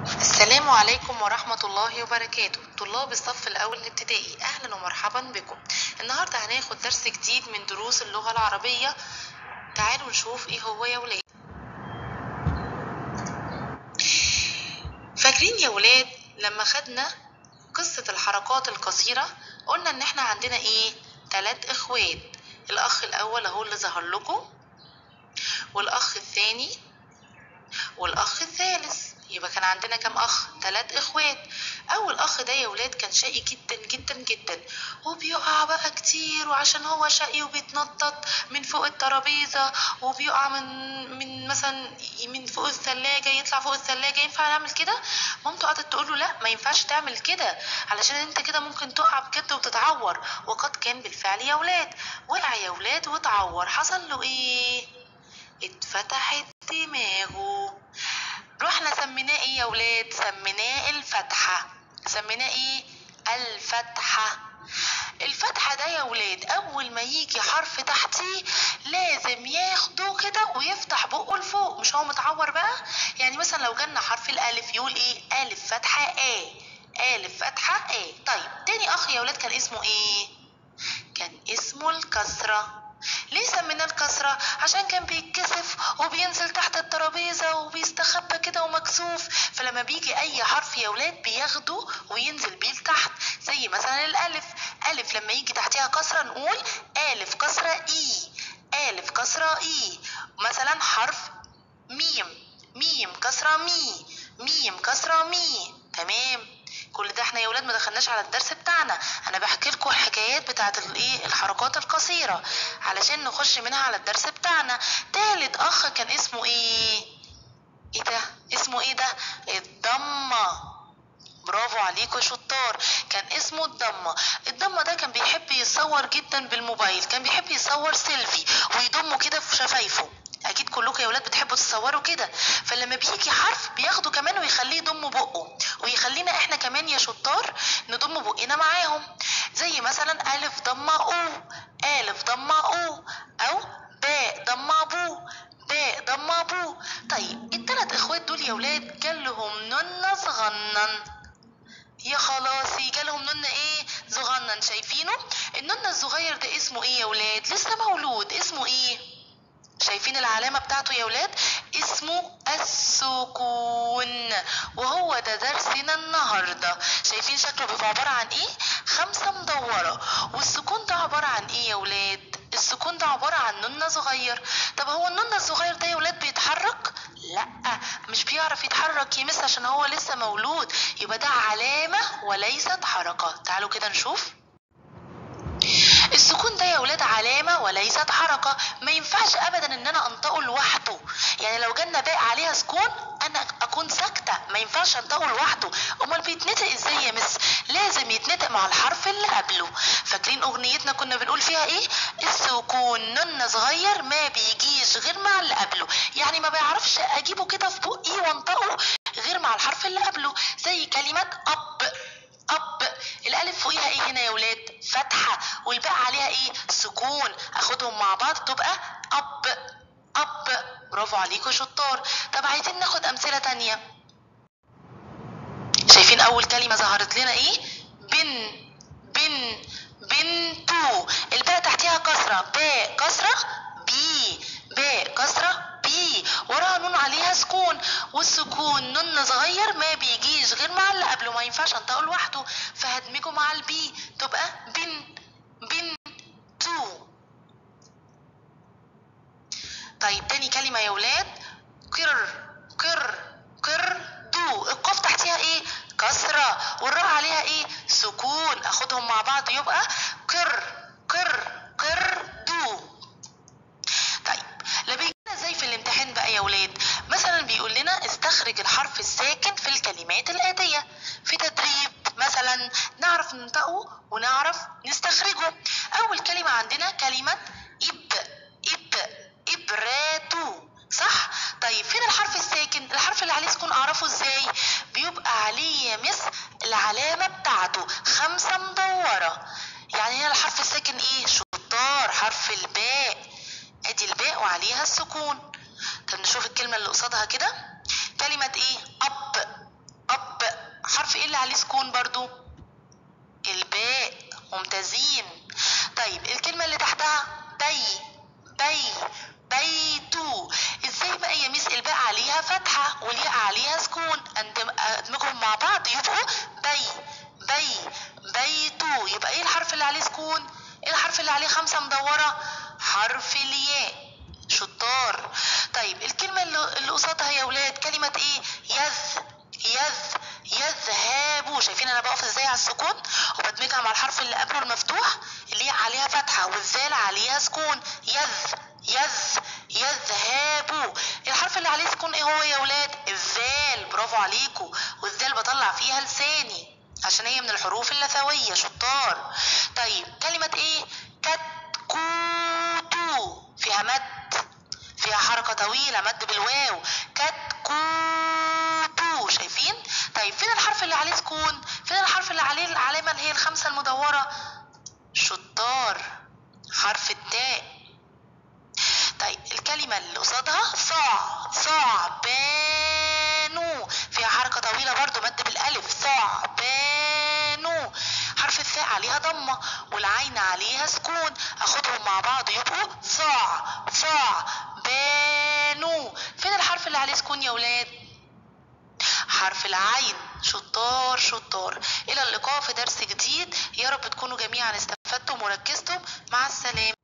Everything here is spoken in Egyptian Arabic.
السلام عليكم ورحمة الله وبركاته طلاب الصف الأول الابتدائي أهلا ومرحبا بكم النهاردة هناخد درس جديد من دروس اللغة العربية تعالوا نشوف ايه هو يا ولاد فاكرين يا ولاد لما خدنا قصة الحركات القصيرة قلنا ان احنا عندنا ايه تلات اخوات الاخ الاول اهو اللي ظهر لكم والاخ الثاني والاخ الثالث يبقى كان عندنا كام اخ ثلاث اخوات اول اخ ده يا ولاد كان شقي جدا جدا جدا وبيقع بقى كتير وعشان هو شقي وبيتنطط من فوق الترابيزه وبيقع من من مثلا من فوق الثلاجه يطلع فوق الثلاجه ينفع نعمل كده مامته قعدت تقول له لا ما ينفعش تعمل كده علشان انت كده ممكن تقع بجد وتتعور وقد كان بالفعل يا ولاد وقع يا ولاد وتعور حصل له ايه اتفتحت دماغه رحنا سميناه ايه يا ولاد سميناه الفتحة سميناه ايه الفتحة الفتحة ده يا ولاد أول ما يجي حرف تحتيه لازم ياخده كده ويفتح بقه لفوق مش هو متعور بقى يعني مثلا لو جالنا حرف الألف يقول ايه ألف فتحة آ ألف فتحة آ طيب تاني أخ يا ولاد كان اسمه ايه كان اسمه الكسرة ليه سميناه الكسرة؟ عشان كان بيتكسف وبينزل تحت الترابيزة وبيستخبى كده ومكسوف فلما بيجي أي حرف يا ولاد بياخده وينزل بيه لتحت زي مثلا الألف ألف لما يجي تحتها كسرة نقول ألف كسرة إي ألف كسرة إي مثلا حرف ميم ميم كسرة مي ميم كسرة مي تمام كل ده احنا يا ولاد ما دخلناش على الدرس بتاعنا انا بحكي لكم الحكايات بتاعت الايه الحركات القصيره علشان نخش منها على الدرس بتاعنا تالت اخ كان اسمه ايه ايه ده اسمه ايه ده الضمه برافو عليكم يا شطار كان اسمه الضمة الضمة ده كان بيحب يصور جدا بالموبايل كان بيحب يصور سيلفي ويضمه كده في شفايفه اكيد كلكم يا ولاد بتحبوا تصوروا كده فلما بيجي حرف بياخده كمان ويخليه يضم بقه ويخلينا احنا كمان يا شطار نضم بقنا معاهم زي مثلا الف ضمه او الف ضمه او او باء ضمه بو باء ضمه بو طيب التلات اخوات دول يا ولاد جالهم نن صغنن يا خلاصي جالهم نن ايه صغنن شايفينه النن الصغير ده اسمه ايه يا ولاد لسه مولود اسمه ايه شايفين العلامة بتاعته يا ولاد اسمه السكون وهو ده درسنا النهاردة شايفين شكله بيبقى عبارة عن ايه خمسة مدورة والسكون ده عبارة عن ايه يا ولاد السكون ده عبارة عن نن صغير طب هو النن الصغير ده يا ولاد بيتحرك لا مش بيعرف يتحرك يمس عشان هو لسه مولود يبقى ده علامة وليست حركة تعالوا كده نشوف السكون ده يا ولاد علامة وليست حركة ما ينفعش ابدا ان انا انطقه لوحده يعني لو جالنا باء عليها سكون انا اكون ساكتة ما ينفعش انطقه لوحده امال بيتنطق ازاي يا مس لازم يتنطق مع الحرف اللي قبله فاكرين اغنيتنا كنا بنقول فيها ايه السكون نن صغير ما بيجيش غير مع اللي قبله يعني ما بعرفش اجيبه كده في بقي وانطقه غير مع الحرف اللي قبله زي كلمة اب اب الالف فوقيها ايه هنا يا ولاد فتحه والباء عليها ايه سكون اخدهم مع بعض تبقى اب اب برافو عليكم شطار طب عايزين ناخد امثله تانية شايفين اول كلمه ظهرت لنا ايه بن بن بنتو الباء تحتها كسره باء كسره بي باء كسره بي وراها نون عليها سكون والسكون نون صغير ما بيجيش غير مع اللي قبله ما ينفعش انطقه لوحده فهدمجه مع البي تبقى بن بن تو طيب تاني كلمة يا ولاد قر قر قر دو القاف تحتها ايه كسرة والراء عليها ايه سكون اخدهم مع بعض يبقى قر قر قر دو طيب لما بيجينا ازاي في الامتحان بقى يا ولاد مثلا بيقول لنا استخرج الحرف الساكن في الكلمات الآتية في تدريب مثلا نعرف ننطقه ونعرف نستخرجه أول كلمة عندنا كلمة إب إب إبراتو صح؟ طيب فين الحرف الساكن؟ الحرف اللي عليه سكون أعرفه إزاي؟ بيبقى عليه يا مس العلامة بتاعته خمسة مدورة يعني هنا الحرف الساكن إيه؟ شطار حرف الباء ادي الباء وعليها السكون طب نشوف الكلمة اللي قصادها كده كلمة ايه اب عليه سكون برضو الباء ممتازين طيب الكلمة اللي تحتها بي بي بيتو ازاي بقى يا ميس الباء عليها فتحة والياء عليها سكون أندم- ادمجهم مع بعض يبقوا بي بي بيتو يبقى ايه الحرف اللي عليه سكون ايه الحرف اللي عليه خمسة مدورة حرف الياء شطار طيب الكلمة اللي اللي قصادها يا ولاد كلمة ايه يذ يذ يذهب شايفين انا بقف ازاي على السكون وبدمجها مع الحرف اللي قبله المفتوح اللي هي عليها فتحة والذال عليها سكون يذ يذ يذهب الحرف اللي عليه سكون ايه هو يا ولاد الذال برافو عليكم والذال بطلع فيها لساني عشان هي من الحروف اللثوية شطار طيب كلمة ايه كتكوتو فيها مد فيها حركة طويلة مد بالواو كتكوتو شايفين طيب فين الحرف اللي عليه سكون فين الحرف اللي عليه العلامة اللي هي الخمسة المدورة شطار حرف التاء طيب الكلمة اللي قصادها صاع ثعبان فيها حركة طويلة برضو مد بالألف ثعبان حرف الثاء عليها ضمة والعين عليها سكون أخدهم مع بعض يبقوا ثاع ثاع بانو فين الحرف اللي عليه سكون يا ولاد حرف العين شطار شطار إلى اللقاء في درس جديد يا رب تكونوا جميعا استفدتم وركزتم مع السلامة